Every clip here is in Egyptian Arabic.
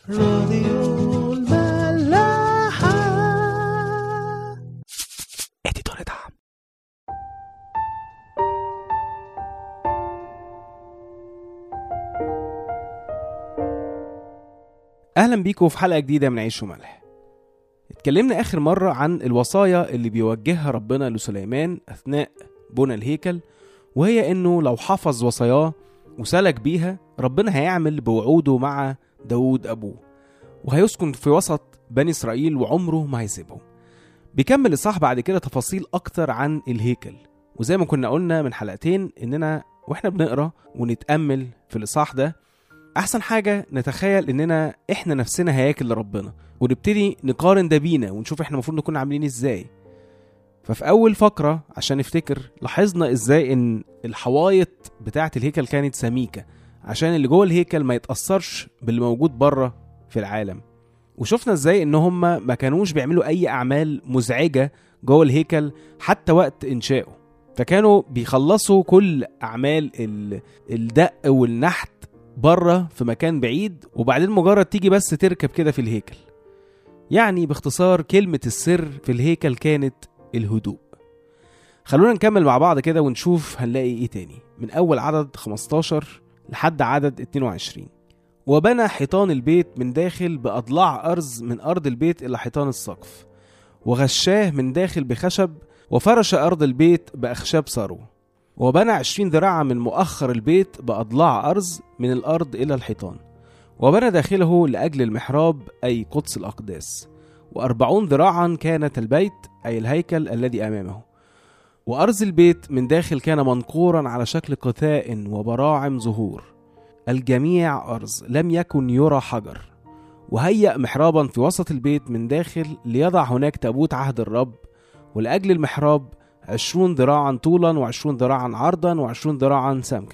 راديو الملاحة اديتور دعم اهلا بيكم في حلقه جديده من عيش وملح اتكلمنا اخر مره عن الوصايا اللي بيوجهها ربنا لسليمان اثناء بنى الهيكل وهي انه لو حفظ وصاياه وسلك بيها ربنا هيعمل بوعوده مع داود ابوه وهيسكن في وسط بني اسرائيل وعمره ما هيسيبهم بيكمل الصح بعد كده تفاصيل اكتر عن الهيكل وزي ما كنا قلنا من حلقتين اننا واحنا بنقرا ونتامل في الاصحاح ده احسن حاجه نتخيل اننا احنا نفسنا هياكل لربنا ونبتدي نقارن ده بينا ونشوف احنا المفروض نكون عاملين ازاي ففي اول فقره عشان نفتكر لاحظنا ازاي ان الحوايط بتاعه الهيكل كانت سميكه عشان اللي جوه الهيكل ما يتاثرش باللي موجود بره في العالم وشفنا ازاي ان هم ما كانوش بيعملوا اي اعمال مزعجه جوه الهيكل حتى وقت انشائه فكانوا بيخلصوا كل اعمال ال- الدق والنحت بره في مكان بعيد وبعدين مجرد تيجي بس تركب كده في الهيكل يعني باختصار كلمة السر في الهيكل كانت الهدوء خلونا نكمل مع بعض كده ونشوف هنلاقي ايه تاني من اول عدد 15 لحد عدد 22 وبنى حيطان البيت من داخل بأضلاع أرز من أرض البيت إلى حيطان السقف وغشاه من داخل بخشب وفرش أرض البيت بأخشاب سرو وبنى عشرين ذراعا من مؤخر البيت بأضلاع أرز من الأرض إلى الحيطان وبنى داخله لأجل المحراب أي قدس الأقداس وأربعون ذراعا كانت البيت أي الهيكل الذي أمامه وأرز البيت من داخل كان منقورا على شكل قثاء وبراعم زهور الجميع أرز لم يكن يرى حجر وهيأ محرابا في وسط البيت من داخل ليضع هناك تابوت عهد الرب ولأجل المحراب عشرون ذراعا طولا وعشرون ذراعا عرضا وعشرون ذراعا سمكا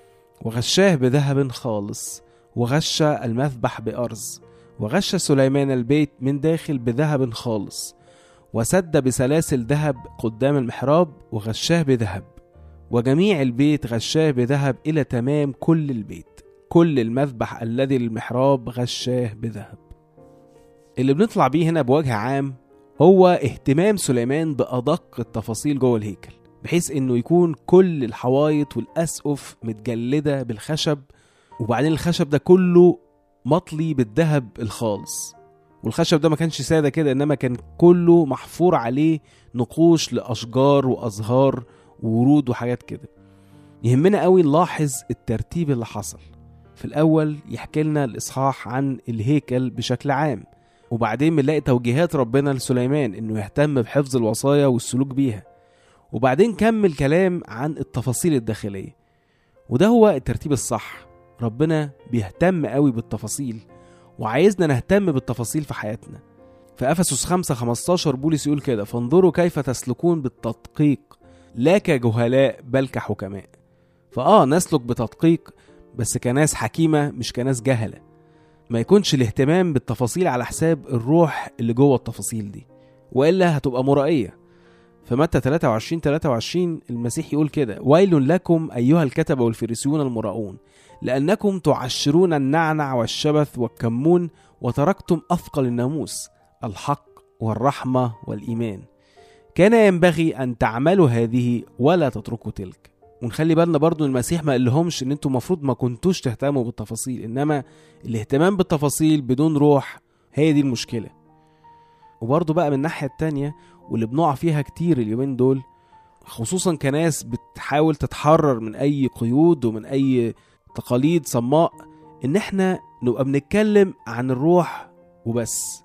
وغشاه بذهب خالص وغش المذبح بأرز وغش سليمان البيت من داخل بذهب خالص وسد بسلاسل ذهب قدام المحراب وغشاه بذهب وجميع البيت غشاه بذهب إلى تمام كل البيت كل المذبح الذي للمحراب غشاه بذهب اللي بنطلع بيه هنا بوجه عام هو اهتمام سليمان بأدق التفاصيل جوه الهيكل بحيث انه يكون كل الحوايط والأسقف متجلدة بالخشب وبعدين الخشب ده كله مطلي بالذهب الخالص والخشب ده ما كانش سادة كده انما كان كله محفور عليه نقوش لأشجار وأزهار وورود وحاجات كده يهمنا قوي نلاحظ الترتيب اللي حصل في الأول يحكي لنا الإصحاح عن الهيكل بشكل عام وبعدين بنلاقي توجيهات ربنا لسليمان انه يهتم بحفظ الوصايا والسلوك بيها وبعدين كمل كلام عن التفاصيل الداخلية وده هو الترتيب الصح ربنا بيهتم قوي بالتفاصيل وعايزنا نهتم بالتفاصيل في حياتنا في أفسس 5 15 بولس يقول كده فانظروا كيف تسلكون بالتدقيق لا كجهلاء بل كحكماء فآه نسلك بتدقيق بس كناس حكيمة مش كناس جهلة ما يكونش الاهتمام بالتفاصيل على حساب الروح اللي جوه التفاصيل دي والا هتبقى مرائيه فمتى 23 23 المسيح يقول كده ويل لكم ايها الكتبه والفريسيون المراؤون لانكم تعشرون النعنع والشبث والكمون وتركتم اثقل الناموس الحق والرحمه والايمان كان ينبغي ان تعملوا هذه ولا تتركوا تلك ونخلي بالنا برضو إن المسيح ما قالهمش ان انتوا المفروض ما كنتوش تهتموا بالتفاصيل انما الاهتمام بالتفاصيل بدون روح هي دي المشكلة وبرضو بقى من الناحية التانية واللي بنقع فيها كتير اليومين دول خصوصا كناس بتحاول تتحرر من اي قيود ومن اي تقاليد صماء ان احنا نبقى بنتكلم عن الروح وبس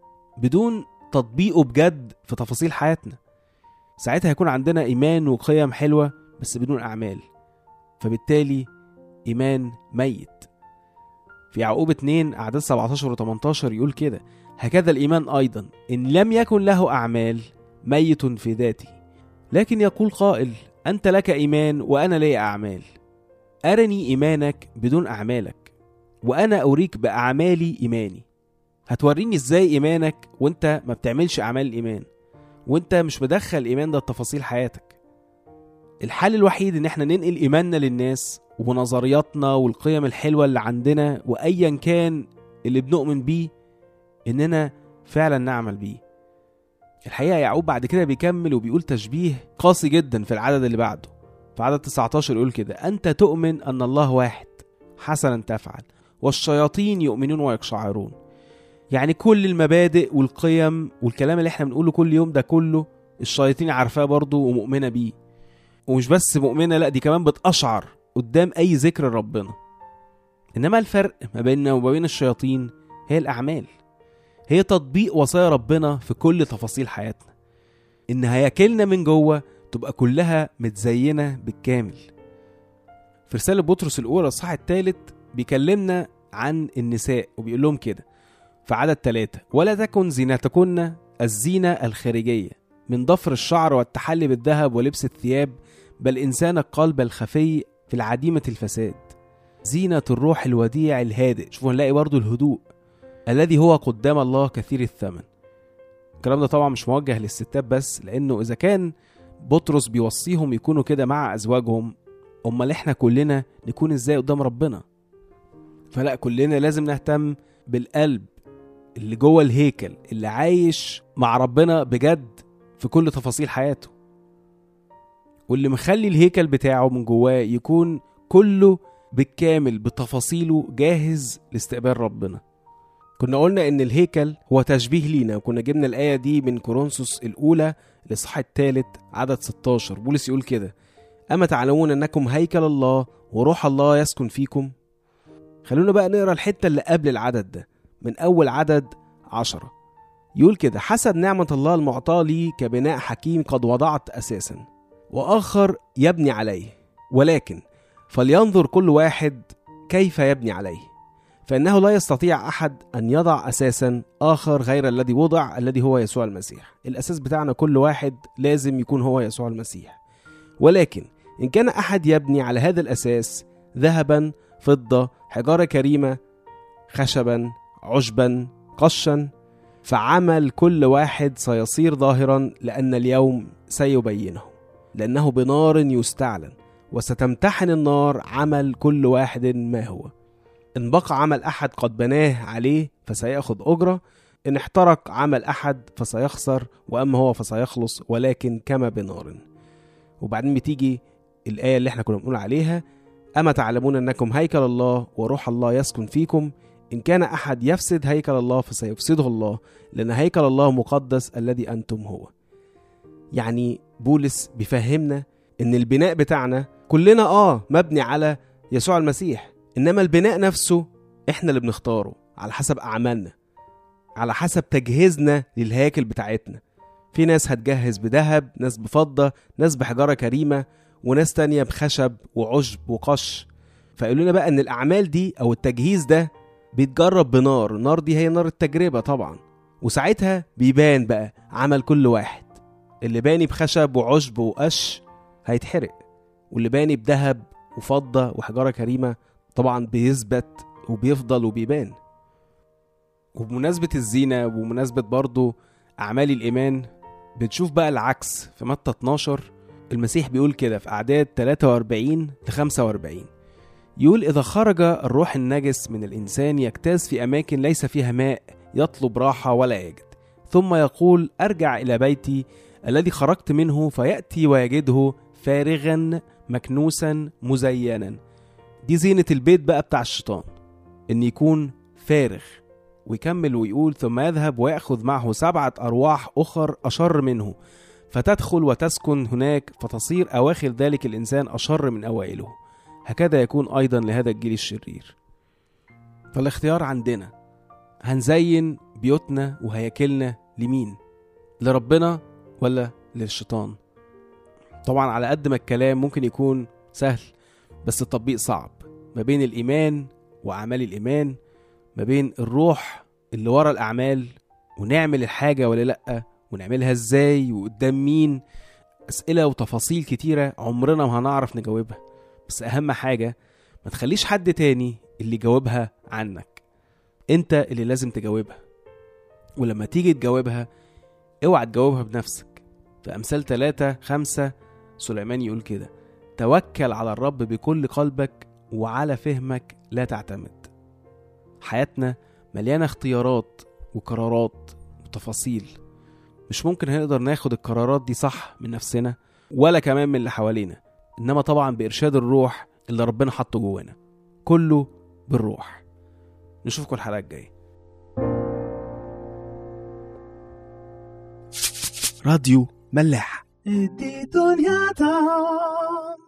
بدون تطبيقه بجد في تفاصيل حياتنا ساعتها هيكون عندنا ايمان وقيم حلوه بس بدون اعمال فبالتالي ايمان ميت في يعقوب 2 اعداد 17 و 18 يقول كده هكذا الايمان ايضا ان لم يكن له اعمال ميت في ذاته لكن يقول قائل انت لك ايمان وانا لي اعمال ارني ايمانك بدون اعمالك وانا اريك باعمالي ايماني هتوريني ازاي ايمانك وانت ما بتعملش اعمال الايمان وانت مش مدخل الايمان ده تفاصيل حياتك الحل الوحيد ان احنا ننقل ايماننا للناس ونظرياتنا والقيم الحلوه اللي عندنا وايا كان اللي بنؤمن بيه إننا فعلا نعمل بيه الحقيقة يعقوب بعد كده بيكمل وبيقول تشبيه قاسي جدا في العدد اللي بعده في عدد 19 يقول كده أنت تؤمن أن الله واحد حسنا تفعل والشياطين يؤمنون ويقشعرون يعني كل المبادئ والقيم والكلام اللي احنا بنقوله كل يوم ده كله الشياطين عارفاه برضه ومؤمنة بيه ومش بس مؤمنة لا دي كمان بتقشعر قدام أي ذكر ربنا إنما الفرق ما بيننا وما بين الشياطين هي الأعمال هي تطبيق وصايا ربنا في كل تفاصيل حياتنا إن هياكلنا من جوه تبقى كلها متزينة بالكامل في رسالة بطرس الأولى الصح الثالث بيكلمنا عن النساء وبيقول لهم كده في عدد ثلاثة ولا تكن زينتكن الزينة الخارجية من ضفر الشعر والتحلي بالذهب ولبس الثياب بل إنسان القلب الخفي في العديمة الفساد زينة الروح الوديع الهادئ شوفوا نلاقي برضو الهدوء الذي هو قدام الله كثير الثمن الكلام ده طبعا مش موجه للستات بس لأنه إذا كان بطرس بيوصيهم يكونوا كده مع أزواجهم أمال إحنا كلنا نكون إزاي قدام ربنا فلا كلنا لازم نهتم بالقلب اللي جوه الهيكل اللي عايش مع ربنا بجد في كل تفاصيل حياته واللي مخلي الهيكل بتاعه من جواه يكون كله بالكامل بتفاصيله جاهز لاستقبال ربنا كنا قلنا ان الهيكل هو تشبيه لينا وكنا جبنا الايه دي من كورنثوس الاولى الاصحاح الثالث عدد 16 بولس يقول كده اما تعلمون انكم هيكل الله وروح الله يسكن فيكم خلونا بقى نقرا الحته اللي قبل العدد ده من اول عدد عشرة يقول كده حسب نعمة الله المعطاة لي كبناء حكيم قد وضعت أساسا وآخر يبني عليه ولكن فلينظر كل واحد كيف يبني عليه فإنه لا يستطيع أحد أن يضع أساسا آخر غير الذي وضع الذي هو يسوع المسيح الأساس بتاعنا كل واحد لازم يكون هو يسوع المسيح ولكن إن كان أحد يبني على هذا الأساس ذهبا فضة حجارة كريمة خشبا عشبا قشا فعمل كل واحد سيصير ظاهرا لأن اليوم سيبينه لأنه بنار يستعلن وستمتحن النار عمل كل واحد ما هو إن بقى عمل أحد قد بناه عليه فسيأخذ أجرة إن احترق عمل أحد فسيخسر وأما هو فسيخلص ولكن كما بنار وبعدين بتيجي الآية اللي احنا كنا بنقول عليها أما تعلمون أنكم هيكل الله وروح الله يسكن فيكم إن كان أحد يفسد هيكل الله فسيفسده الله لأن هيكل الله مقدس الذي أنتم هو يعني بولس بيفهمنا إن البناء بتاعنا كلنا آه مبني على يسوع المسيح إنما البناء نفسه إحنا اللي بنختاره على حسب أعمالنا على حسب تجهيزنا للهياكل بتاعتنا في ناس هتجهز بذهب ناس بفضة ناس بحجارة كريمة وناس تانية بخشب وعشب وقش فقالوا لنا بقى ان الاعمال دي او التجهيز ده بيتجرب بنار النار دي هي نار التجربة طبعا وساعتها بيبان بقى عمل كل واحد اللي باني بخشب وعشب وقش هيتحرق واللي باني بذهب وفضة وحجارة كريمة طبعا بيثبت وبيفضل وبيبان وبمناسبة الزينة وبمناسبة برضو أعمال الإيمان بنشوف بقى العكس في متى 12 المسيح بيقول كده في أعداد 43 ل 45 يقول إذا خرج الروح النجس من الإنسان يجتاز في أماكن ليس فيها ماء يطلب راحة ولا يجد ثم يقول أرجع إلى بيتي الذي خرجت منه فيأتي ويجده فارغا مكنوسا مزينا دي زينة البيت بقى بتاع الشيطان إن يكون فارغ ويكمل ويقول ثم يذهب ويأخذ معه سبعة أرواح أخر أشر منه فتدخل وتسكن هناك فتصير أواخر ذلك الإنسان أشر من أوائله هكذا يكون أيضا لهذا الجيل الشرير فالاختيار عندنا هنزين بيوتنا وهياكلنا لمين لربنا ولا للشيطان طبعا على قد ما الكلام ممكن يكون سهل بس التطبيق صعب ما بين الإيمان وأعمال الإيمان ما بين الروح اللي ورا الأعمال ونعمل الحاجة ولا لأ ونعملها ازاي وقدام مين أسئلة وتفاصيل كتيرة عمرنا ما هنعرف نجاوبها بس أهم حاجة ما تخليش حد تاني اللي يجاوبها عنك انت اللي لازم تجاوبها ولما تيجي تجاوبها اوعى تجاوبها بنفسك في أمثال ثلاثة خمسة سليمان يقول كده توكل على الرب بكل قلبك وعلى فهمك لا تعتمد حياتنا مليانة اختيارات وقرارات وتفاصيل مش ممكن هنقدر ناخد القرارات دي صح من نفسنا ولا كمان من اللي حوالينا إنما طبعا بإرشاد الروح اللي ربنا حطه جوانا كله بالروح نشوفكم الحلقة الجاية راديو ملاح دي دنيا تعم